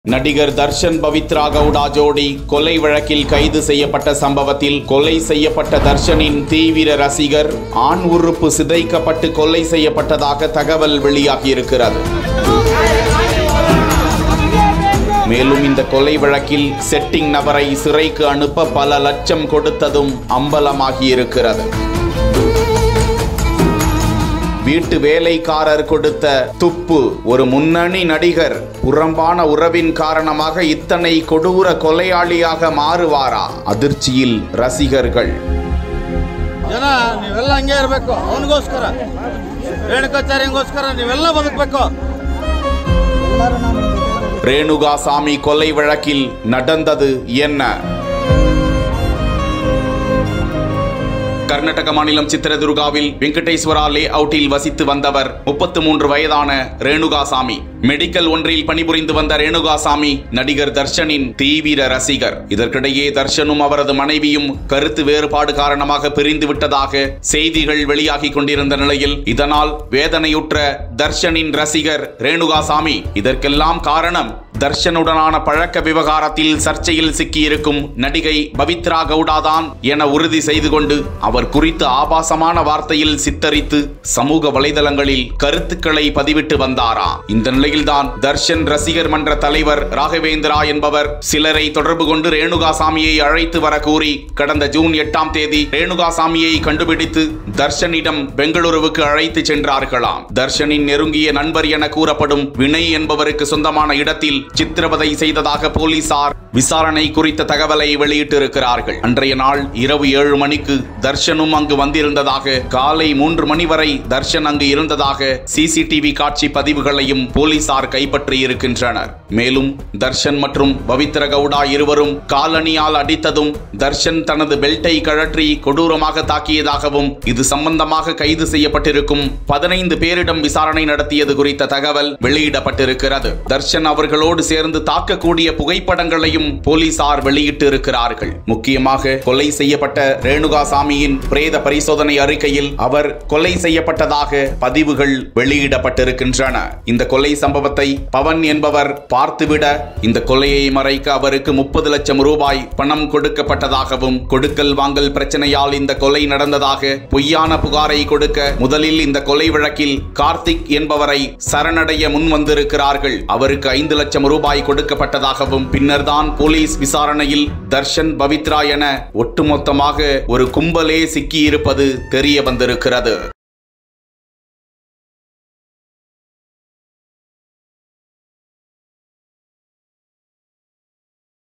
நடிகர் தர்ஷன் பவித்ரா கவுடா ஜோடி கொலை வழக்கில் கைது செய்யப்பட்ட சம்பவத்தில் கொலை செய்யப்பட்ட தர்ஷனின் தீவிர ரசிகர் ஆண் உறுப்பு சிதைக்கப்பட்டு கொலை செய்யப்பட்டதாக தகவல் வெளியாகியிருக்கிறது மேலும் இந்த கொலை வழக்கில் செட்டிங் நபரை சிறைக்கு அனுப்ப பல லட்சம் கொடுத்ததும் அம்பலமாகியிருக்கிறது வீட்டு வேலைக்காரர் கொடுத்த துப்பு ஒரு முன்னணி நடிகர் புறம்பான உறவின் காரணமாக இத்தனை கொடூர கொலையாளியாக மாறுவாரா அதிர்ச்சியில் ரசிகர்கள் ಜನ ನೀವೆಲ್ಲ ಹಂಗೆ ಇರಬೇಕು ಅವನಿಗೋಸ್ಕರ ರೇಣುಕಾಚಾರ್ಯಂಗೋಸ್ಕರ ನೀವೆಲ್ಲ ಬದುಕಬೇಕು ரேணுகாசாமி கொலை வழக்கில் நடந்தது என்ன கர்நாடக மாநிலம் சித்திரதுர்காவில் வெங்கடேஸ்வரா லே அவுட்டில் வசித்து வந்தவர் முப்பத்து மூன்று வயதான ரேணுகாசாமி மெடிக்கல் ஒன்றில் பணிபுரிந்து வந்த ரேணுகாசாமி நடிகர் தர்ஷனின் தீவிர ரசிகர் இதற்கிடையே தர்ஷனும் அவரது மனைவியும் கருத்து வேறுபாடு காரணமாக பிரிந்து விட்டதாக செய்திகள் வெளியாகி கொண்டிருந்த நிலையில் இதனால் வேதனையுற்ற தர்ஷனின் ரசிகர் ரேணுகாசாமி இதற்கெல்லாம் காரணம் தர்ஷனுடனான பழக்க விவகாரத்தில் சர்ச்சையில் சிக்கியிருக்கும் நடிகை பவித்ரா கவுடாதான் என உறுதி செய்து கொண்டு அவர் குறித்து ஆபாசமான வார்த்தையில் சித்தரித்து சமூக வலைதளங்களில் கருத்துக்களை பதிவிட்டு வந்தாராம் இந்த நிலையில்தான் தர்ஷன் ரசிகர் மன்ற தலைவர் ராகவேந்திரா என்பவர் சிலரை தொடர்பு கொண்டு ரேணுகாசாமியை அழைத்து வர கூறி கடந்த ஜூன் எட்டாம் தேதி ரேணுகாசாமியை கண்டுபிடித்து தர்ஷனிடம் பெங்களூருவுக்கு அழைத்து சென்றார்களாம் தர்ஷனின் நெருங்கிய நண்பர் என கூறப்படும் வினய் என்பவருக்கு சொந்தமான இடத்தில் சித்திரவதை செய்ததாக போலீசார் விசாரணை குறித்த தகவலை வெளியிட்டிருக்கிறார்கள் அன்றைய நாள் இரவு ஏழு மணிக்கு தர்ஷனும் அங்கு வந்திருந்ததாக காலை மூன்று மணி வரை தர்ஷன் அங்கு இருந்ததாக சிசிடிவி காட்சி பதிவுகளையும் போலீசார் கைப்பற்றி இருக்கின்றனர் மேலும் தர்ஷன் மற்றும் பவித்ர கவுடா இருவரும் காலணியால் அடித்ததும் தர்ஷன் தனது பெல்ட்டை கழற்றி கொடூரமாக தாக்கியதாகவும் இது சம்பந்தமாக கைது செய்யப்பட்டிருக்கும் பதினைந்து பேரிடம் விசாரணை நடத்தியது குறித்த தகவல் வெளியிடப்பட்டிருக்கிறது தர்ஷன் அவர்களோடு சேர்ந்து தாக்கக்கூடிய புகைப்படங்களையும் போலீசார் வெளியிட்டு இருக்கிறார்கள் முக்கியமாக கொலை செய்யப்பட்ட ரேணுகாசாமியின் பிரேத பரிசோதனை அறிக்கையில் அவர் கொலை செய்யப்பட்டதாக பதிவுகள் வெளியிடப்பட்டிருக்கின்றன இந்த கொலை சம்பவத்தை பவன் என்பவர் பார்த்துவிட இந்த கொலையை மறைக்க அவருக்கு முப்பது லட்சம் ரூபாய் பணம் கொடுக்கப்பட்டதாகவும் கொடுக்கல் வாங்கல் பிரச்சனையால் இந்த கொலை நடந்ததாக பொய்யான புகாரை கொடுக்க முதலில் இந்த கொலை வழக்கில் கார்த்திக் என்பவரை சரணடைய முன் வந்திருக்கிறார்கள் அவருக்கு ஐந்து லட்சம் ரூபாய் கொடுக்கப்பட்டதாகவும் பின்னர்தான் போலீஸ் விசாரணையில் தர்ஷன் பவித்ரா என ஒட்டுமொத்தமாக ஒரு கும்பலே சிக்கியிருப்பது தெரிய வந்திருக்கிறது